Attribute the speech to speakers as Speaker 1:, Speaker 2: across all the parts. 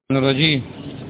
Speaker 1: الرجيم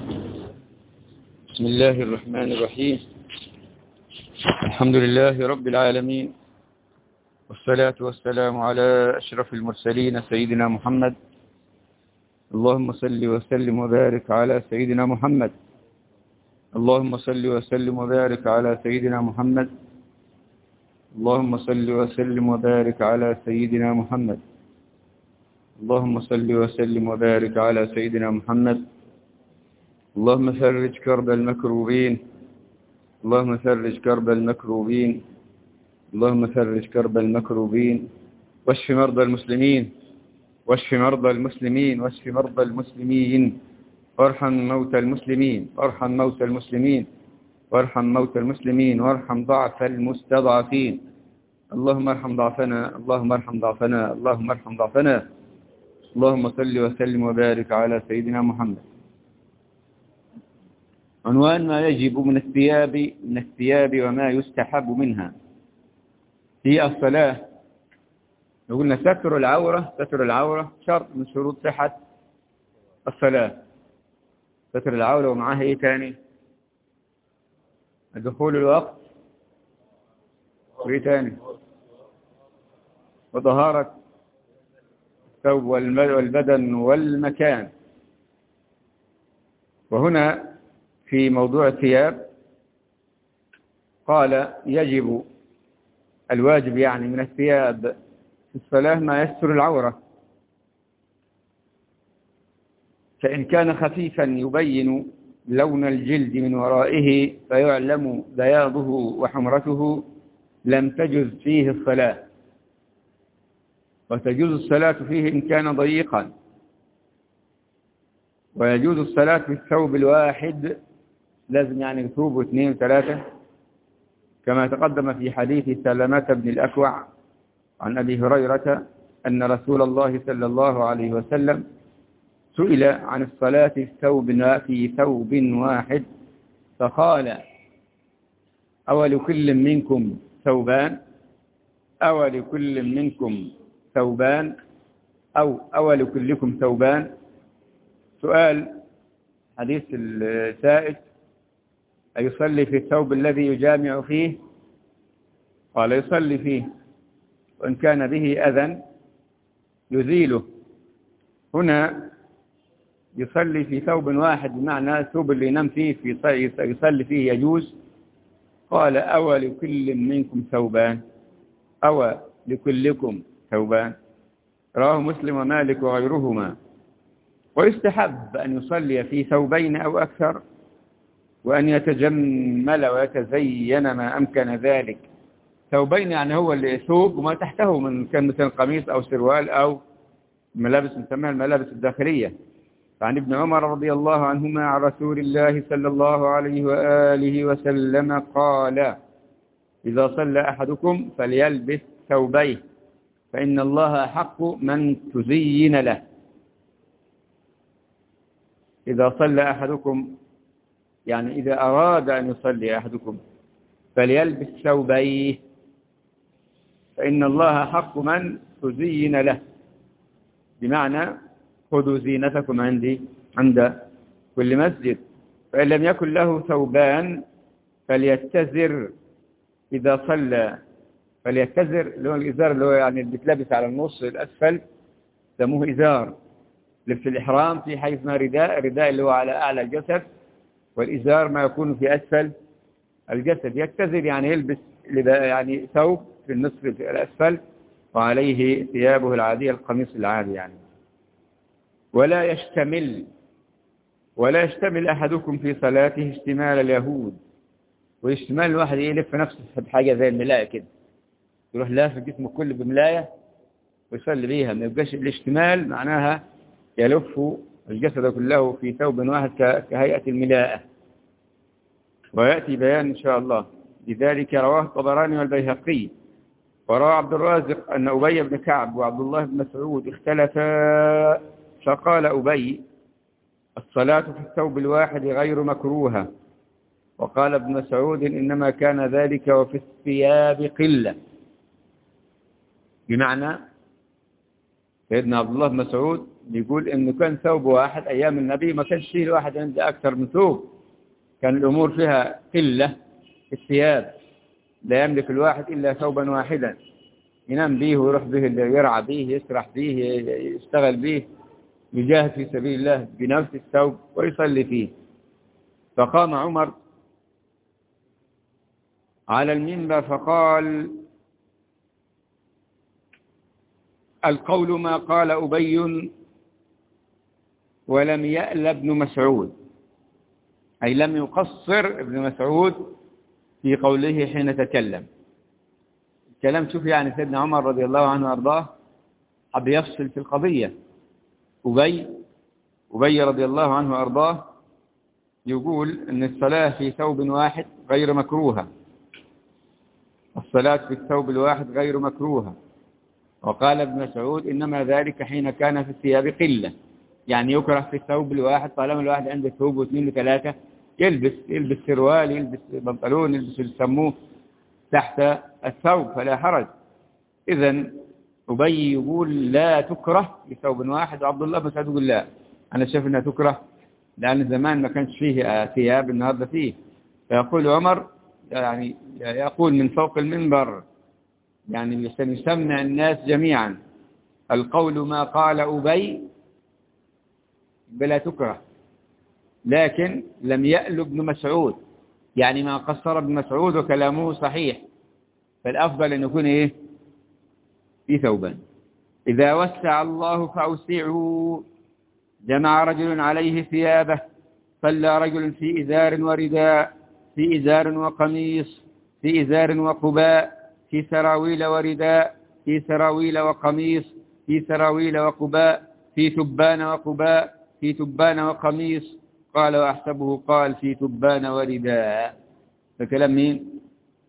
Speaker 1: بسم الله الرحمن الرحيم الحمد لله رب العالمين والصلاة والسلام على أشرف المرسلين سيدنا محمد اللهم صل وسلم وبارك على سيدنا محمد اللهم صل وسلم وبارك على سيدنا محمد اللهم صل وسلم وبارك على سيدنا محمد اللهم صل وسلم وبارك على سيدنا محمد اللهم فرج كرب المكروبين اللهم فرج كرب المكروبين اللهم فرج كرب المكروبين واشف مرضى المسلمين واشف مرضى المسلمين واشف مرضى المسلمين وارحم موتى المسلمين وارحم موتى المسلمين وارحم موتى المسلمين وارحم ضعف المستضعفين اللهم ارحم ضعفنا اللهم ارحم ضعفنا اللهم ارحم ضعفنا اللهم صل وسلم وبارك على سيدنا محمد عنوان ما يجب من الثياب من الثياب وما يستحب منها هي الصلاة قلنا ستر العورة ستر العورة شرط من شروط صحة الصلاة ستر العورة ومعاها ايه تاني دخول الوقت وايه تاني وطهارة الثوب والبدن والمكان وهنا في موضوع الثياب قال يجب الواجب يعني من الثياب في الصلاة ما يستر العورة فإن كان خفيفا يبين لون الجلد من ورائه فيعلم بياضه وحمرته لم تجز فيه الصلاة وتجوز الصلاة فيه إن كان ضيقا ويجوز الصلاة في الثوب الواحد لازم يعني ثوب واثنين وثلاثة كما تقدم في حديث سلامة بن الأكوع عن أبي هريرة أن رسول الله صلى الله عليه وسلم سئل عن الصلاة في ثوب في ثوب واحد فقال أول كل منكم ثوبان أول كل منكم ثوبان أو أول كلكم ثوبان سؤال حديث السائد أيصلي في الثوب الذي يجامع فيه قال يصلي فيه وإن كان به أذى يزيله هنا يصلي في ثوب واحد بمعنى الثوب اللي ينام فيه في يصلي فيه يجوز قال أو لكل منكم ثوبان أو لكلكم ثوبان رواه مسلم ومالك وغيرهما ويستحب أن يصلي في ثوبين أو أكثر وأن يتجمل ويتزين ما أمكن ذلك ثوبين يعني هو اللي ثوب وما تحته من كان مثلا قميص أو سروال أو ملابس نسميها الملابس الداخلية عن ابن عمر رضي الله عنهما عن رسول الله صلى الله عليه وآله وسلم قال إذا صلى أحدكم فليلبس ثوبيه فإن الله حق من تزين له إذا صلى أحدكم يعني إذا أراد أن يصلي أحدكم فليلبس ثوبيه فإن الله حق من تزين له بمعنى خذوا زينتكم عندي عند كل مسجد فإن لم يكن له ثوبان فليتزر إذا صلى فليتزر اللي هو الإزار اللي هو يعني اللي بيتلبس على النص الأسفل سموه إزار لبس الإحرام في حيث ما رداء الرداء اللي هو على أعلى الجسد والإزار ما يكون في أسفل الجسد يتزر يعني يلبس يعني ثوب في النصف الأسفل وعليه ثيابه العادية القميص العادي يعني ولا يشتمل ولا يشتمل أحدكم في صلاته اشتمال اليهود واشتمال الواحد يلف نفسه بحاجة زي الملاية كده يروح لاف جسمه كله بملاية ويصلي بيها ما يبقاش الاشتمال معناها يلف الجسد كله في ثوب واحد كهيئة الملاءة ويأتي بيان إن شاء الله لذلك رواه الطبراني والبيهقي وروى عبد الرازق أن أبي بن كعب وعبد الله بن مسعود اختلفا فقال أبي الصلاة في الثوب الواحد غير مكروهة وقال ابن مسعود إنما كان ذلك وفي الثياب قلة بمعنى سيدنا عبد الله بن مسعود يقول إنه كان ثوب واحد أيام النبي ما كانش فيه الواحد عنده أكثر من ثوب كان الأمور فيها قلة في الثياب لا يملك الواحد إلا ثوبا واحدا ينام به ويروح به يرعى به يسرح به يشتغل به يجاهد في سبيل الله بنفس الثوب ويصلي فيه فقام عمر على المنبر فقال القول ما قال أبي ولم يأل ابن مسعود أي لم يقصر ابن مسعود في قوله حين تكلم الكلام شوف يعني سيدنا عمر رضي الله عنه وأرضاه حب يفصل في القضية أبي أبي رضي الله عنه وأرضاه يقول أن الصلاة في ثوب واحد غير مكروهة الصلاة في الثوب الواحد غير مكروهة وقال ابن مسعود إنما ذلك حين كان في الثياب قلة يعني يكره في الثوب الواحد طالما الواحد عنده ثوب واثنين وثلاثة يلبس يلبس سروال يلبس بنطلون يلبس يسموه تحت الثوب فلا حرج إذا أبي يقول لا تكره بثوب واحد وعبد الله بن سعود يقول لا أنا شايف أنها تكره لأن زمان ما كانش فيه ثياب النهاردة فيه فيقول عمر يعني يقول من فوق المنبر يعني سنسمع الناس جميعا القول ما قال أبي بلا تكره لكن لم يأل ابن مسعود يعني ما قصر ابن مسعود وكلامه صحيح فالأفضل أن يكون إيه في ثوبا إذا وسع الله فأوسعوا جمع رجل عليه ثيابه صلى رجل في إزار ورداء في إزار وقميص في إزار وقباء في سراويل ورداء في سراويل وقميص في سراويل وقباء في تبان وقباء في تبان وقميص قال وأحسبه قال في تبان ورداء فكلام مين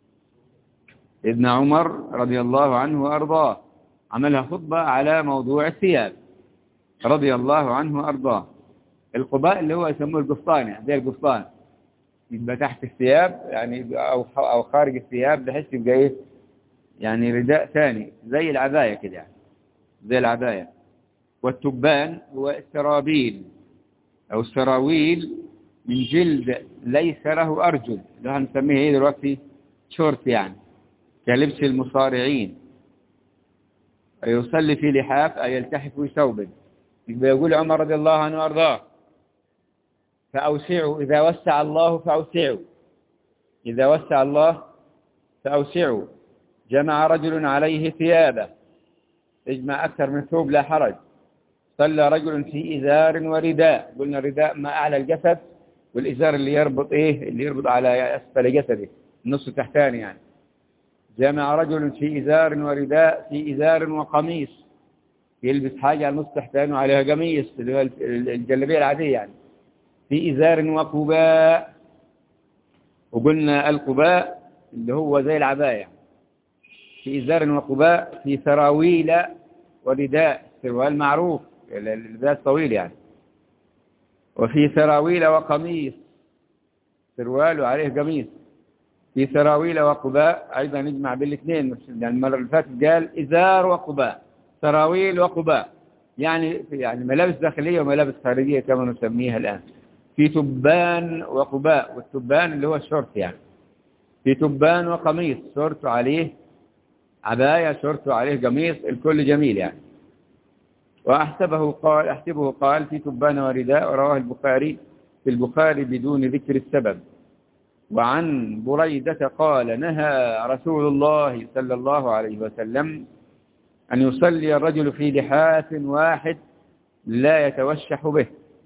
Speaker 1: ابن عمر رضي الله عنه وأرضاه عملها خطبة على موضوع الثياب رضي الله عنه وأرضاه القباء اللي هو يسموه القفطان يعني زي القفطان يبقى تحت الثياب يعني أو أو خارج الثياب بحيث يبقى إيه يعني رداء ثاني زي العباية كده يعني زي العباية والتبان هو السرابيل أو السراويل من جلد ليس له أرجل اللي هنسميه إيه دلوقتي شورت يعني كلبس المصارعين يصلي في لحاف أي يلتحف في ثوب يقول عمر رضي الله عنه وأرضاه فأوسعوا إذا وسع الله فأوسعوا إذا وسع الله فأوسعوا جمع رجل عليه ثيابه اجمع أكثر من ثوب لا حرج صلى رجل في إزار ورداء قلنا الرداء ما أعلى الجسد والإزار اللي يربط إيه اللي يربط على أسفل جسده النص تحتاني يعني جمع رجل في إزار ورداء في إزار وقميص يلبس حاجة على النص تحتاني وعليها قميص اللي هو الجلبية العادية يعني في إزار وقباء وقلنا القباء اللي هو زي العباية في إزار وقباء في سراويل ورداء سروال معروف الباس طويل يعني وفي سراويل وقميص سروال وعليه قميص في سراويل وقباء أيضا نجمع بالاثنين يعني المرة اللي فاتت قال إزار وقباء سراويل وقباء يعني يعني ملابس داخلية وملابس خارجية كما نسميها الآن في تبان وقباء والتبان اللي هو الشورت يعني في تبان وقميص شورت عليه عباية شورت عليه قميص الكل جميل يعني وأحسبه قال أحسبه قال في تبان ورداء رواه البخاري في البخاري بدون ذكر السبب وعن بريدة قال نهى رسول الله صلى الله عليه وسلم أن يصلي الرجل في لحاف واحد لا يتوشح به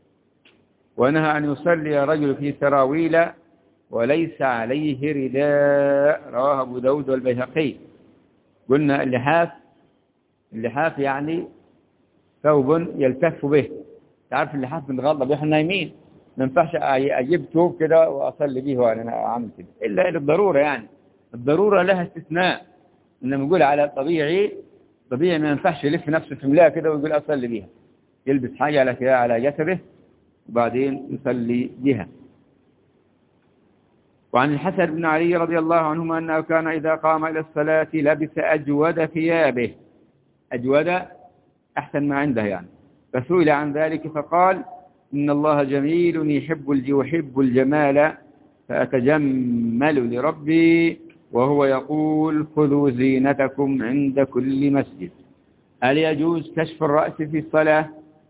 Speaker 1: ونهى أن يصلي الرجل في سراويل وليس عليه رداء رواه أبو داود والبيهقي قلنا اللحاف اللحاف يعني ثوب يلتف به تعرف اللحاف بنتغضب احنا نايمين ما ينفعش اجيب ثوب كده واصلي به وانا عامل كده الا للضروره يعني الضروره لها استثناء انما نقول على طبيعي طبيعي ما ينفعش يلف نفسه في ملاها كده ويقول اصلي بيها يلبس حاجه على كده على جسده وبعدين يصلي بها وعن الحسن بن علي رضي الله عنهما أنه كان إذا قام إلى الصلاة لبس أجود ثيابه أجود أحسن ما عنده يعني فسئل عن ذلك فقال إن الله جميل يحب يحب الجمال فأتجمل لربي وهو يقول خذوا زينتكم عند كل مسجد هل يجوز كشف الرأس في الصلاة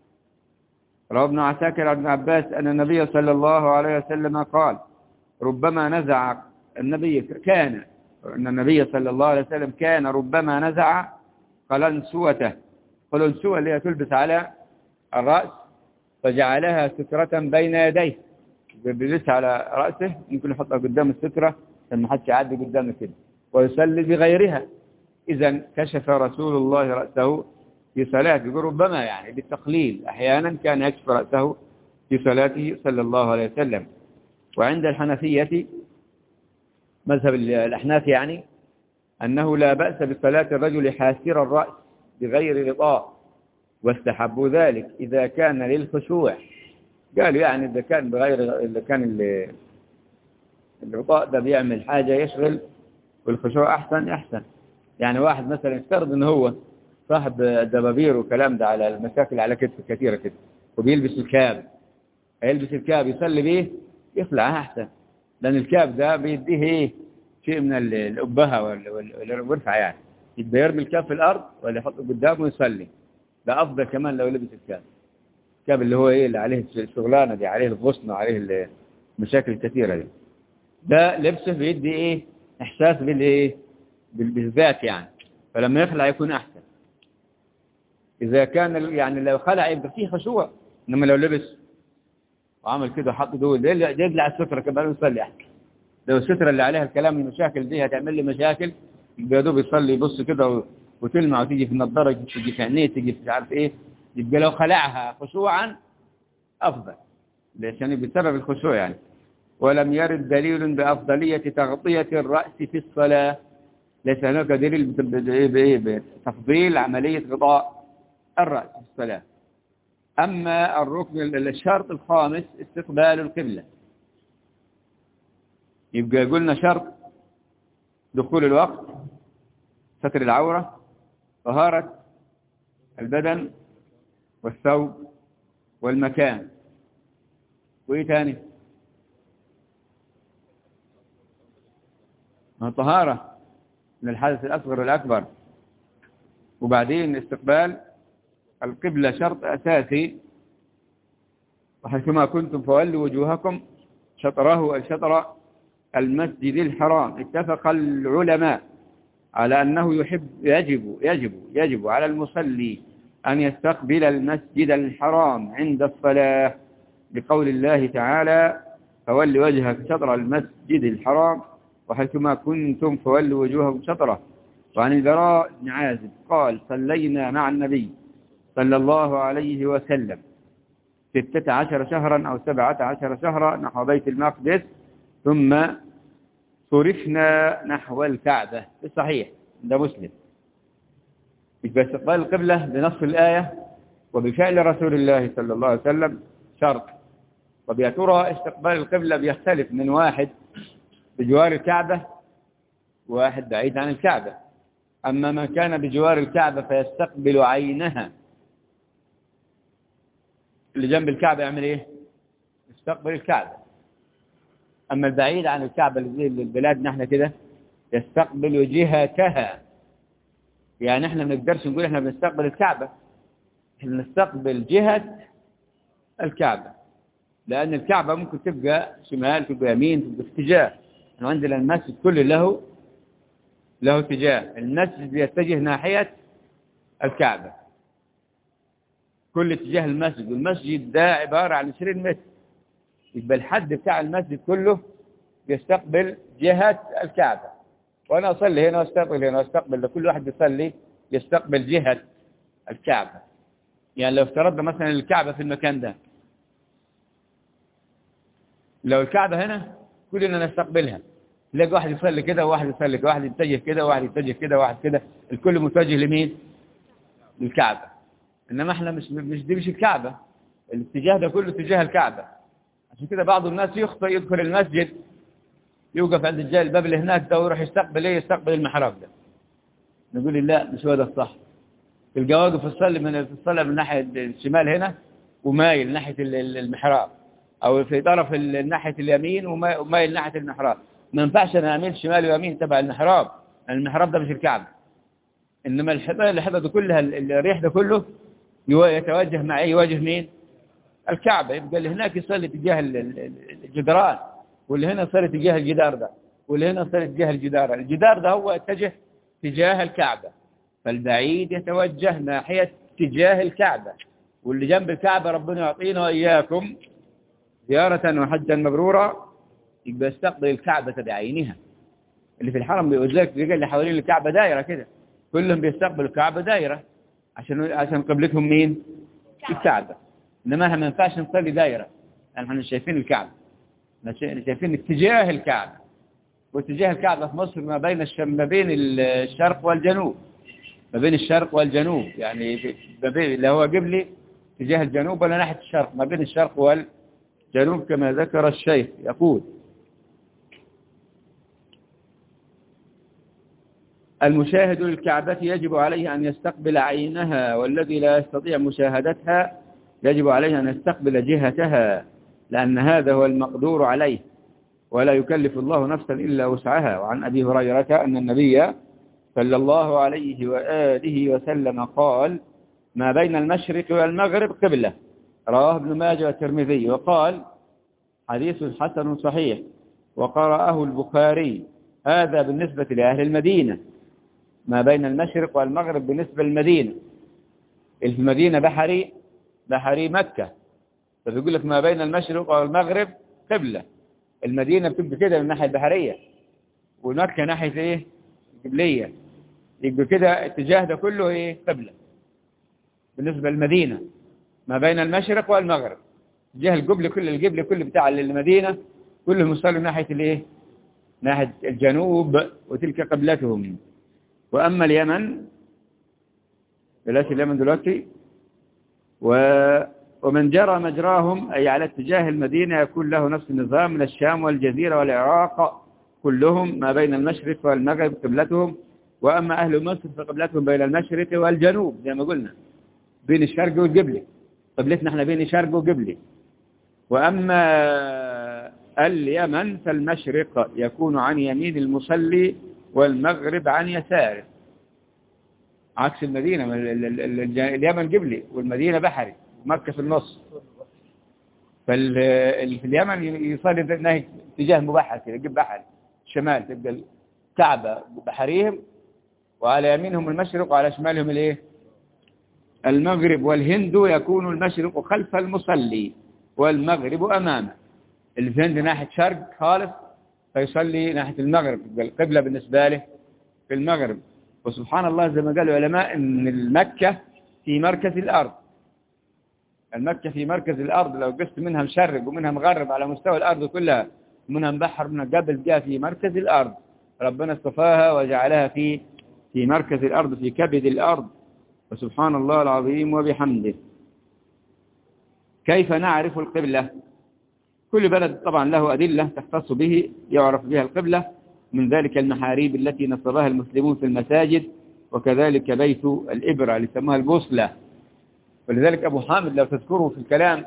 Speaker 1: روى ابن عساكر عن عباس أن النبي صلى الله عليه وسلم قال ربما نزع النبي كان أن النبي صلى الله عليه وسلم كان ربما نزع قلنسوته قلنسوة اللي هي تلبس على الرأس فجعلها سترة بين يديه بيلبسها على رأسه ممكن يحطها قدام السترة عشان ما حدش يعدي قدامه كده ويصلي بغيرها إذا كشف رسول الله رأسه في صلاته يقول ربما يعني بالتقليل أحيانا كان يكشف رأسه في صلاته صلى الله عليه وسلم وعند الحنفية مذهب الأحناف يعني أنه لا بأس بصلاة الرجل حاسر الرأس بغير غطاء واستحبوا ذلك إذا كان للخشوع قالوا يعني إذا كان بغير إذا كان الغطاء ده بيعمل حاجة يشغل والخشوع أحسن أحسن يعني واحد مثلا يفترض إن هو صاحب دبابير وكلام ده على المشاكل على كتف كثيرة كده وبيلبس الكاب هيلبس الكاب يصلي بيه يخلعها أحسن لأن الكاب ده بيديه إيه شيء من الأبهة والرفع يعني يبقى يرمي الكاب في الأرض ولا يحطه قدامه ويصلي ده أفضل كمان لو لبس الكاب الكاب اللي هو إيه اللي عليه الشغلانة دي عليه الغصن وعليه المشاكل الكثيرة دي ده لبسه بيدي إيه إحساس بالإيه بالذات يعني فلما يخلع يكون أحسن إذا كان يعني لو خلع يبقى فيه خشوع إنما لو لبس وعمل كده وحط دول يقلع السترة كمان يصلي أحسن لو السترة اللي عليها الكلام المشاكل دي هتعمل لي مشاكل يبقى يا دوب يصلي يبص كده وتلمع وتيجي في النضارة تيجي في عينيه تيجي في مش عارف ايه يبقى لو خلعها خشوعا أفضل عشان بسبب الخشوع يعني ولم يرد دليل بأفضلية تغطية الرأس في الصلاة ليس هناك دليل بتفضيل عملية غطاء الرأس في الصلاة أما الركن الشرط الخامس استقبال القبلة يبقى قلنا شرط دخول الوقت ستر العورة طهارة البدن والثوب والمكان وإيه تاني طهارة من الحدث الأصغر والأكبر وبعدين استقبال القبلة شرط أساسي وحيثما كنتم فولوا وجوهكم شطره أي شطر المسجد الحرام اتفق العلماء على أنه يحب يجب يجب يجب على المصلي أن يستقبل المسجد الحرام عند الصلاة بقول الله تعالى فول وجهك شطر المسجد الحرام وحيثما كنتم فولوا وجوهكم شطره وعن البراء بن عازب قال صلينا مع النبي صلى الله عليه وسلم ستة عشر شهرا أو سبعة عشر شهرا نحو بيت المقدس ثم صرفنا نحو الكعبة في الصحيح ده مسلم يبقى استقبال القبلة بنص الآية وبفعل رسول الله صلى الله عليه وسلم شرط طب يا ترى استقبال القبلة بيختلف من واحد بجوار الكعبة وواحد بعيد عن الكعبة أما من كان بجوار الكعبة فيستقبل عينها اللي جنب الكعبة يعمل ايه يستقبل الكعبة أما البعيد عن الكعبة اللي زي البلاد نحن كده يستقبل جهتها يعني احنا ما نقدرش نقول احنا بنستقبل الكعبة احنا نستقبل جهة الكعبة لأن الكعبة ممكن تبقى شمال تبقى يمين تبقى في اتجاه احنا عندنا المسجد كله له له اتجاه المسجد يتجه ناحية الكعبة كل اتجاه المسجد والمسجد ده عبارة عن 20 متر يبقى الحد بتاع المسجد كله يستقبل جهة الكعبة وأنا أصلي هنا واستقبل هنا واستقبل لكل واحد يصلي يستقبل جهة الكعبة يعني لو افترضنا مثلا الكعبة في المكان ده لو الكعبة هنا كلنا نستقبلها تلاقي واحد يصلي كده وواحد يصلي كده واحد يتجه كده وواحد يتجه كده وواحد كده الكل متجه لمين للكعبة انما احنا مش مش دي مش الكعبة الاتجاه ده كله اتجاه الكعبة عشان كده بعض الناس يخطئ يدخل المسجد يوقف عند الجاي الباب اللي هناك ده ويروح يستقبل ايه يستقبل المحراب ده نقول لا مش هو ده الصح تلقى واقف الصلي من في الصلاة من ناحية الشمال هنا ومايل ناحية المحراب أو في طرف ناحية اليمين ومايل ناحية المحراب ما ينفعش أنا أميل شمال ويمين تبع المحراب المحراب ده مش الكعبة إنما الحيطان اللي حفظوا كلها الريح ده كله يتوجه مع يواجه مين الكعبة يبقى اللي هناك يصلي تجاه الجدران واللي هنا يصلي تجاه الجدار ده واللي هنا يصلي تجاه الجدار الجدار ده هو اتجه تجاه الكعبة فالبعيد يتوجه ناحية تجاه الكعبة واللي جنب الكعبة ربنا يعطينا وإياكم زيارة وحجا مبرورا يبقى يستقبل الكعبة بعينها اللي في الحرم بيوزلك اللي حوالين الكعبة دايرة كده كلهم بيستقبلوا الكعبة دايرة عشان عشان قبلتهم مين الكعبة انما ما ينفعش نصلي دايرة يعني احنا شايفين الكعبة شايفين اتجاه الكعبة واتجاه الكعبة في مصر ما بين ما بين الشرق والجنوب ما بين الشرق والجنوب يعني ما بين اللي هو قبلي اتجاه الجنوب ولا ناحية الشرق ما بين الشرق والجنوب كما ذكر الشيخ يقول المشاهد للكعبة يجب عليه أن يستقبل عينها والذي لا يستطيع مشاهدتها يجب عليه أن يستقبل جهتها لأن هذا هو المقدور عليه ولا يكلف الله نفسا إلا وسعها وعن أبي هريرة أن النبي صلى الله عليه وآله وسلم قال ما بين المشرق والمغرب قبلة رواه ابن ماجه والترمذي وقال حديث حسن صحيح وقرأه البخاري هذا بالنسبة لأهل المدينة ما بين المشرق والمغرب بالنسبة للمدينة المدينة بحري بحري مكة فبيقول لك ما بين المشرق والمغرب قبلة المدينة بتبقى كده من الناحية البحرية ومكة ناحية ايه قبلية يبقى كده اتجاه ده كله ايه قبلة بالنسبة للمدينة ما بين المشرق والمغرب اتجاه القبل كل القبل كل بتاع المدينة كلهم يصلوا ناحية الايه ناحية الجنوب وتلك قبلتهم وأما اليمن بلاش اليمن دلوقتي و ومن جرى مجراهم أي على اتجاه المدينة يكون له نفس النظام من الشام والجزيرة والعراق كلهم ما بين المشرق والمغرب قبلتهم وأما أهل مصر فقبلتهم بين المشرق والجنوب زي ما قلنا بين الشرق والقبلي قبلتنا احنا بين الشرق وقبلي وأما اليمن فالمشرق يكون عن يمين المصلي والمغرب عن يساره عكس المدينة اليمن قبلي والمدينة بحري مكة في النص ففي اليمن يصلي ناحية اتجاه مبحر كده جيب بحر شمال تبقى الكعبة بحريهم وعلى يمينهم المشرق وعلى شمالهم الايه المغرب والهند يكون المشرق خلف المصلي والمغرب أمامه الهند ناحية شرق خالص فيصلي ناحية المغرب القبلة بالنسبة له في المغرب وسبحان الله زي ما قال العلماء ان المكة في مركز الأرض المكة في مركز الأرض لو قست منها مشرق ومنها مغرب على مستوى الأرض كلها منها مبحر منها قبل جاء في مركز الأرض ربنا اصطفاها وجعلها في في مركز الأرض في كبد الأرض وسبحان الله العظيم وبحمده كيف نعرف القبلة كل بلد طبعا له أدلة تختص به يعرف بها القبلة من ذلك المحاريب التي نصبها المسلمون في المساجد وكذلك بيت الإبرة اللي سموها البوصلة ولذلك أبو حامد لو تذكره في الكلام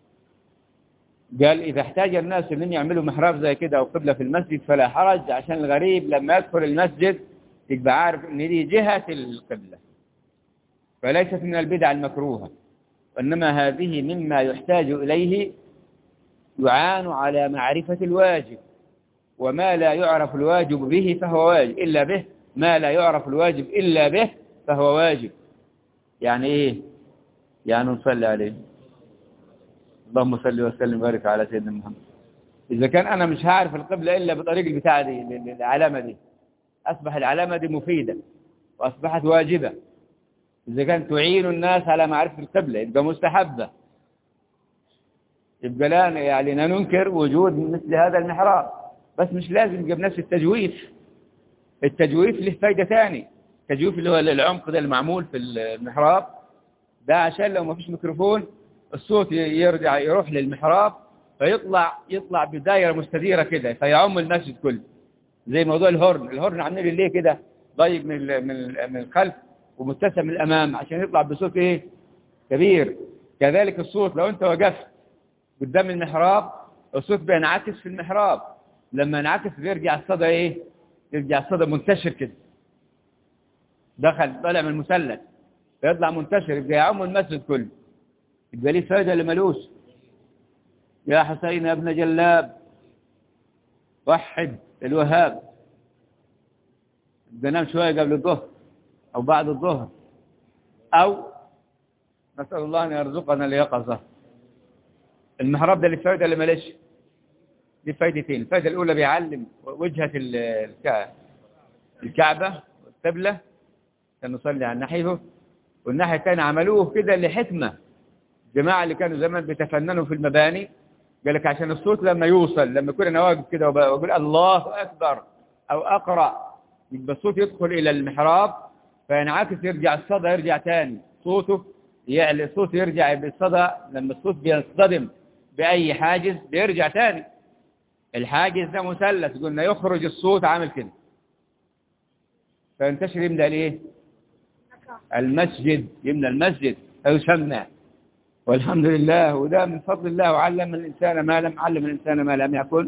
Speaker 1: قال إذا احتاج الناس أن يعملوا محراب زي كده أو قبلة في المسجد فلا حرج عشان الغريب لما يدخل المسجد يبقى عارف أن دي جهة القبلة فليست من البدع المكروهة وإنما هذه مما يحتاج إليه يعان على معرفة الواجب وما لا يعرف الواجب به فهو واجب إلا به ما لا يعرف الواجب إلا به فهو واجب يعني إيه يعني نصلي عليه اللهم صل وسلم وبارك على سيدنا محمد إذا كان أنا مش هعرف القبلة إلا بطريق البتاعة دي العلامة دي أصبح العلامة دي مفيدة وأصبحت واجبة إذا كان تعين الناس على معرفة القبلة يبقى مستحبة يبقى لا يعني لا ننكر وجود مثل هذا المحراب بس مش لازم يبقى بنفس التجويف التجويف له فايدة ثاني التجويف اللي هو العمق ده المعمول في المحراب ده عشان لو ما فيش ميكروفون الصوت يرجع يروح للمحراب فيطلع يطلع بدايرة مستديرة كده فيعم المسجد كله زي موضوع الهورن الهورن عاملين ليه كده ضيق من من من الخلف ومتسم من الأمام عشان يطلع بصوت إيه كبير كذلك الصوت لو أنت وقفت قدام المحراب الصوت بينعكس في المحراب لما ينعكس بيرجع الصدى إيه يرجع الصدى منتشر كده دخل طلع من المثلث فيطلع منتشر يبقى يعم المسجد كله يبقى ليه فايدة اللي ملوش يا حسين يا ابن جلاب وحد الوهاب بنام شوية قبل الظهر أو بعد الظهر أو نسأل الله أن يرزقنا اليقظة المحراب ده للفائدة اللي مالش دي فايدتين الفائدة الأولى بيعلم وجهة الكعبة والقبلة كان نصلي على ناحيته والناحية الثانية عملوه كده لحكمة الجماعة اللي كانوا زمان بيتفننوا في المباني قال لك عشان الصوت لما يوصل لما يكون انا واقف كده واقول الله اكبر او اقرا يبقى الصوت يدخل الى المحراب فينعكس يرجع الصدى يرجع تاني صوته يعني الصوت يرجع بالصدى لما الصوت بيصطدم باي حاجز بيرجع تاني الحاجز ده مثلث قلنا يخرج الصوت عامل كده فينتشر يملى الايه المسجد يملى المسجد فيسمى والحمد لله وده من فضل الله وعلم الإنسان ما لم علم الإنسان ما لم يكن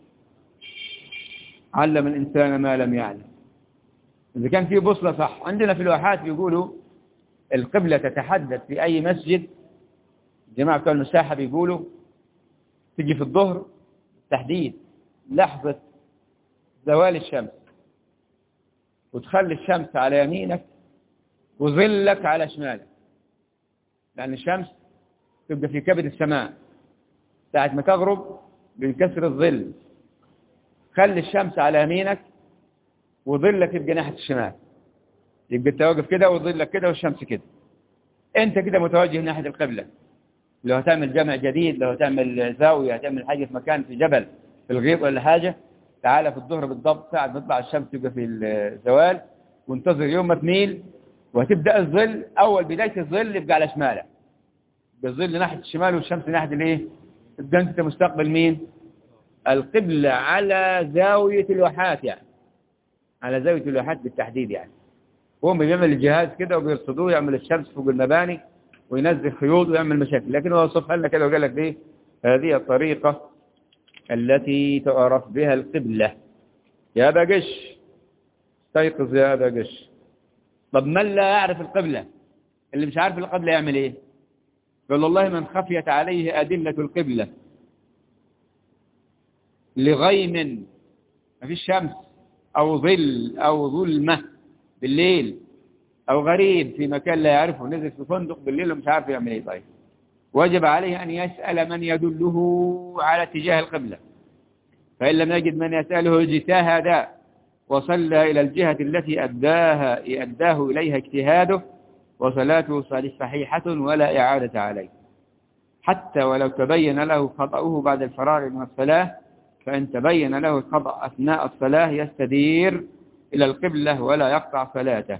Speaker 1: علم الإنسان ما لم يعلم إذا كان في بوصلة صح عندنا في الواحات بيقولوا القبلة تتحدث في أي مسجد جماعة بتوع المساحة بيقولوا تجي في الظهر تحديد لحظة زوال الشمس وتخلي الشمس على يمينك وظلك على شمالك لأن الشمس تبقى في كبد السماء ساعة ما تغرب بينكسر الظل خلي الشمس على يمينك وظلك يبقى ناحية الشمال يبقى انت واقف كده وظلك كده والشمس كده انت كده متوجه ناحية القبلة لو هتعمل جامع جديد لو هتعمل زاوية هتعمل حاجة في مكان في جبل في الغيط ولا حاجة تعالى في الظهر بالضبط ساعة ما تطلع الشمس تبقى في الزوال وانتظر يوم ما تميل وهتبدأ الظل أول بداية الظل يبقى على شمالك بالظل ناحية الشمال والشمس ناحية الايه تبقى انت مستقبل مين القبلة على زاوية الواحات يعني على زاوية الواحات بالتحديد يعني هو بيعمل الجهاز كده وبيرصدوه يعمل الشمس فوق المباني وينزل خيوط ويعمل مشاكل لكن هو وصفها لنا كده وقال لك ايه هذه الطريقة التي تعرف بها القبلة يا أبا قش استيقظ يا أبا قش طب من لا يعرف القبلة اللي مش عارف القبلة يعمل ايه قال والله من خفيت عليه أدلة القبلة لغيم ما فيش شمس أو ظل أو ظلمة بالليل أو غريب في مكان لا يعرفه نزل في فندق بالليل ومش عارف يعمل ايه طيب وجب عليه أن يسأل من يدله على اتجاه القبلة فإن لم يجد من يسأله اجتهد وصلى إلى الجهة التي أداها أداه إليها اجتهاده وصلاته صحيحة ولا إعادة عليه حتى ولو تبين له خطأه بعد الفرار من الصلاة فإن تبين له الخطأ أثناء الصلاة يستدير إلى القبلة ولا يقطع صلاته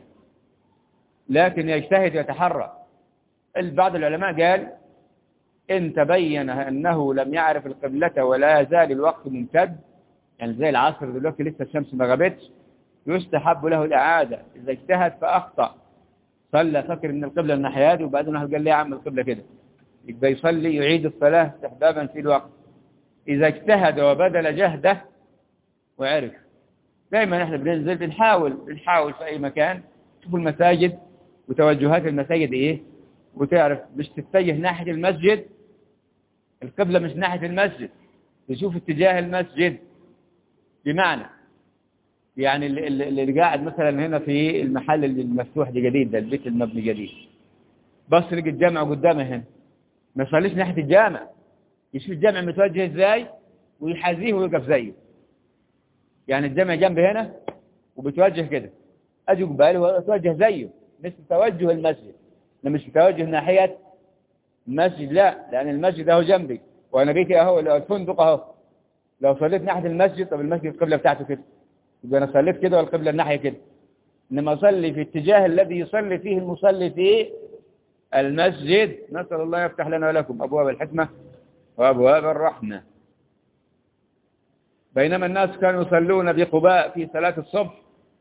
Speaker 1: لكن يجتهد ويتحرى بعض العلماء قال إن تبين أنه لم يعرف القبلة ولا يزال الوقت ممتد يعني زي العصر دلوقتي لسه الشمس ما غابتش يستحب له الإعادة إذا اجتهد فأخطأ صلى فكر من القبلة الناحية دي وبعدين قال لي يا عم القبلة كده يبقى يصلي يعيد الصلاة استحبابا في الوقت إذا اجتهد وبذل جهده وعرف دايما احنا بننزل بنحاول بنحاول في أي مكان تشوف المساجد وتوجهات المساجد إيه وتعرف مش تتجه ناحية المسجد القبلة مش ناحية المسجد تشوف اتجاه المسجد بمعنى يعني اللي, اللي قاعد مثلا هنا في المحل اللي المفتوح دي جديد ده البيت المبني جديد بص لقى الجامع قدامه هنا ما يصليش ناحية الجامع يشوف الجامع متوجه ازاي ويحاذيه ويقف زيه يعني الجامع جنب هنا وبتوجه كده اجي قبالي واتوجه زيه مش توجه المسجد انا مش متوجه ناحية المسجد لا لان المسجد اهو جنبي وانا بيتي اهو الفندق اهو لو صليت ناحية المسجد طب المسجد القبلة بتاعته كده يبقى انا صليت كده والقبلة الناحية كده انما اصلي في اتجاه الذي يصلي فيه المصلي في المسجد نسأل الله يفتح لنا ولكم أبواب الحكمة وأبواب الرحمة بينما الناس كانوا يصلون بقباء في صلاة الصبح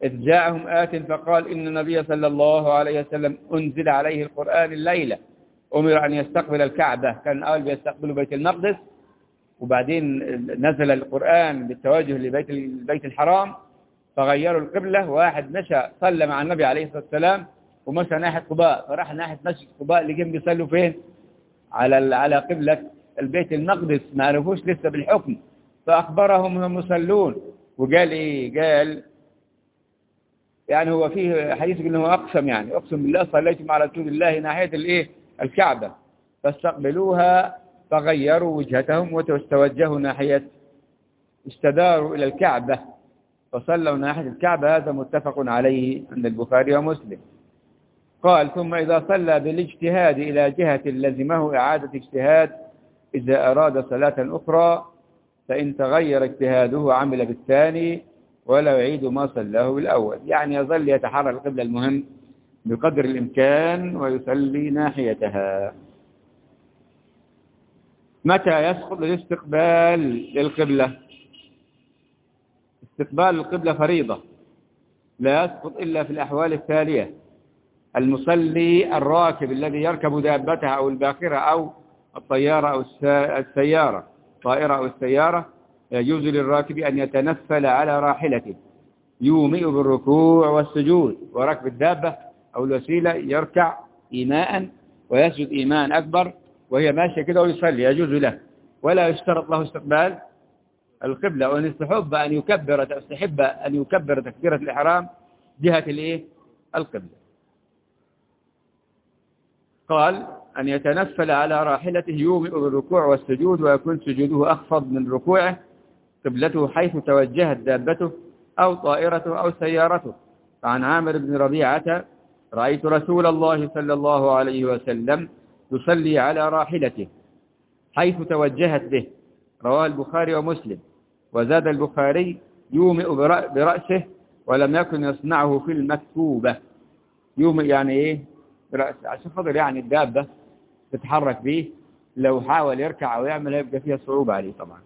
Speaker 1: إذ جاءهم آت فقال إن النبي صلى الله عليه وسلم أنزل عليه القرآن الليلة أمر أن يستقبل الكعبة كان أول بيستقبل بيت المقدس وبعدين نزل القرآن بالتوجه لبيت البيت الحرام فغيروا القبلة واحد مشى صلى مع النبي عليه الصلاة والسلام ومشى ناحية قباء فراح ناحية مسجد قباء اللي جنب بيصلوا فين على على قبلة البيت المقدس ما عرفوش لسه بالحكم فأخبرهم هم يصلون وقال إيه قال يعني هو فيه حديث انه اقسم يعني اقسم بالله صليت مع رسول الله ناحيه الايه الكعبه فاستقبلوها فغيروا وجهتهم وتوجهوا ناحيه استداروا الى الكعبه فصلوا ناحيه الكعبه هذا متفق عليه عند البخاري ومسلم قال ثم اذا صلى بالاجتهاد الى جهه لزمه اعاده اجتهاد اذا اراد صلاه اخرى فان تغير اجتهاده عمل بالثاني ولا يعيد ما صلاه بالأول يعني يظل يتحرى القبلة المهم بقدر الإمكان ويصلي ناحيتها متى يسقط الاستقبال للقبلة استقبال القبلة فريضة لا يسقط إلا في الأحوال التالية المصلي الراكب الذي يركب دابته أو الباخرة أو الطيارة أو السيارة طائرة أو السيارة يجوز للراكب أن يتنفل على راحلته يومئ بالركوع والسجود وركب الدابة أو الوسيلة يركع إيماء ويسجد إيمان أكبر وهي ماشية كده ويصلي يجوز له ولا يشترط له استقبال القبلة وأن يستحب أن يكبر تستحب أن يكبر تكبيرة الإحرام جهة الإيه؟ القبلة قال أن يتنفل على راحلته يومئ بالركوع والسجود ويكون سجوده أخفض من ركوعه قبلته حيث توجهت دابته أو طائرته أو سيارته فعن عامر بن ربيعة رأيت رسول الله صلى الله عليه وسلم يصلي على راحلته حيث توجهت به رواه البخاري ومسلم وزاد البخاري يومئ برأسه ولم يكن يصنعه في المكتوبة يومئ يعني ايه برأسه عشان خاطر يعني الدابة تتحرك به لو حاول يركع أو يعمل يبقى فيها صعوبة عليه طبعا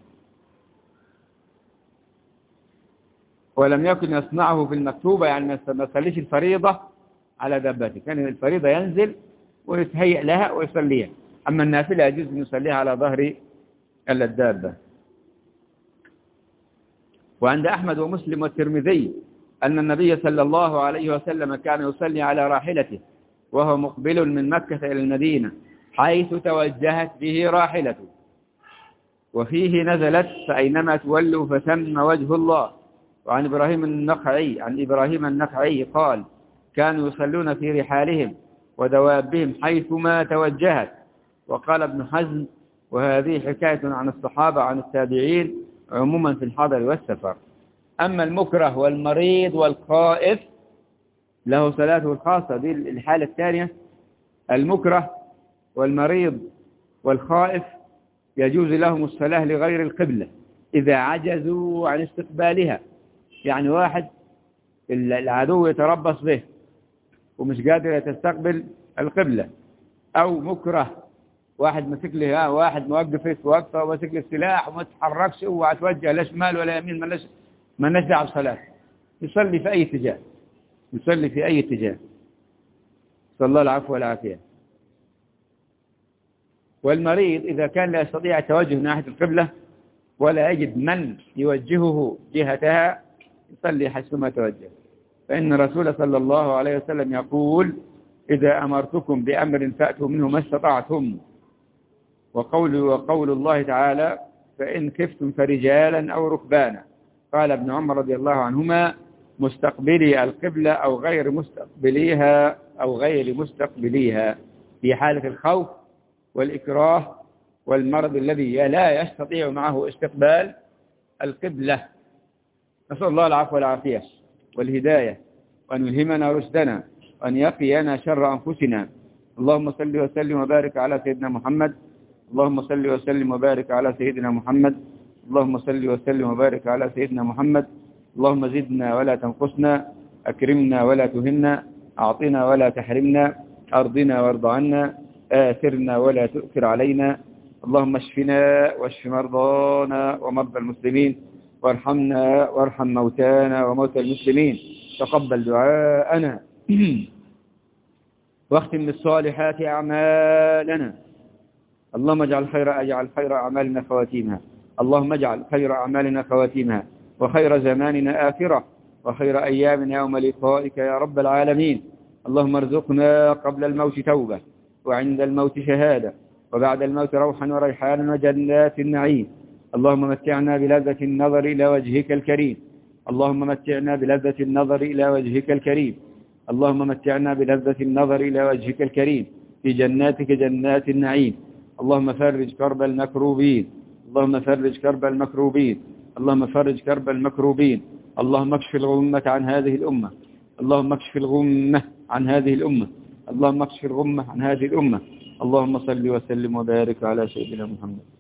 Speaker 1: ولم يكن يصنعه في المكتوبة يعني ما يصليش الفريضة على دابته كان الفريضة ينزل ويتهيئ لها ويصليها أما النافلة يجوز أن يصليها على ظهر الدابة وعند أحمد ومسلم والترمذي أن النبي صلى الله عليه وسلم كان يصلي على راحلته وهو مقبل من مكة إلى المدينة حيث توجهت به راحلته وفيه نزلت فأينما تولوا فثم وجه الله وعن إبراهيم النخعي عن إبراهيم النخعي قال كانوا يصلون في رحالهم ودوابهم حيثما توجهت وقال ابن حزم وهذه حكاية عن الصحابة عن التابعين عموما في الحضر والسفر أما المكره والمريض والخائف له صلاته الخاصة دي الحالة الثانية المكره والمريض والخائف يجوز لهم الصلاة لغير القبلة إذا عجزوا عن استقبالها يعني واحد العدو يتربص به ومش قادر يتستقبل القبلة أو مكره واحد مسك له واحد موقف في وقفه ومسك له السلاح وما تحركش اوعى توجه لا شمال ولا يمين مالناش مالناش دعوه بالصلاه يصلي في اي اتجاه يصلي في اي اتجاه صلى الله العفو والعافيه والمريض إذا كان لا يستطيع التوجه ناحية القبلة ولا يجد من يوجهه جهتها يصلي حيثما توجه فإن الرسول صلى الله عليه وسلم يقول إذا أمرتكم بأمر فأتوا منه ما استطعتم وقول, وقول الله تعالى فإن خفتم فرجالا أو ركبانا قال ابن عمر رضي الله عنهما مستقبلي القبلة أو غير مستقبليها أو غير مستقبليها في حالة الخوف والإكراه والمرض الذي لا يستطيع معه استقبال القبلة نسأل الله العفو والعافية والهداية وأن يلهمنا رشدنا وأن يقينا شر أنفسنا اللهم صل وسلم وبارك على سيدنا محمد اللهم صل وسلم وبارك على سيدنا محمد اللهم صل وسلم وبارك على سيدنا محمد اللهم زدنا ولا تنقصنا أكرمنا ولا تهنا أعطنا ولا تحرمنا أرضنا وارض عنا آثرنا ولا تؤثر علينا اللهم اشفنا واشف مرضانا ومرضى المسلمين وارحمنا وارحم موتانا وموتى المسلمين تقبل دعاءنا واختم بالصالحات أعمالنا اللهم اجعل خير اجعل خير أعمالنا خواتيمها اللهم اجعل خير أعمالنا خواتيمها وخير زماننا آخرة وخير أيامنا يوم لقائك يا رب العالمين اللهم ارزقنا قبل الموت توبة وعند الموت شهادة وبعد الموت روحا وريحانا وجنات النعيم اللهم متعنا بلذة النظر إلى وجهك الكريم اللهم متعنا بلذة النظر إلى وجهك الكريم اللهم متعنا بلذة النظر إلى وجهك الكريم في جناتك جنات النعيم اللهم فرج كرب المكروبين اللهم فرج كرب المكروبين اللهم فرج كرب المكروبين اللهم اكشف الغمة عن هذه الأمة اللهم اكشف الغمة عن هذه الأمة اللهم اكشف الغمة عن هذه الأمة اللهم صل وسلم وبارك على سيدنا محمد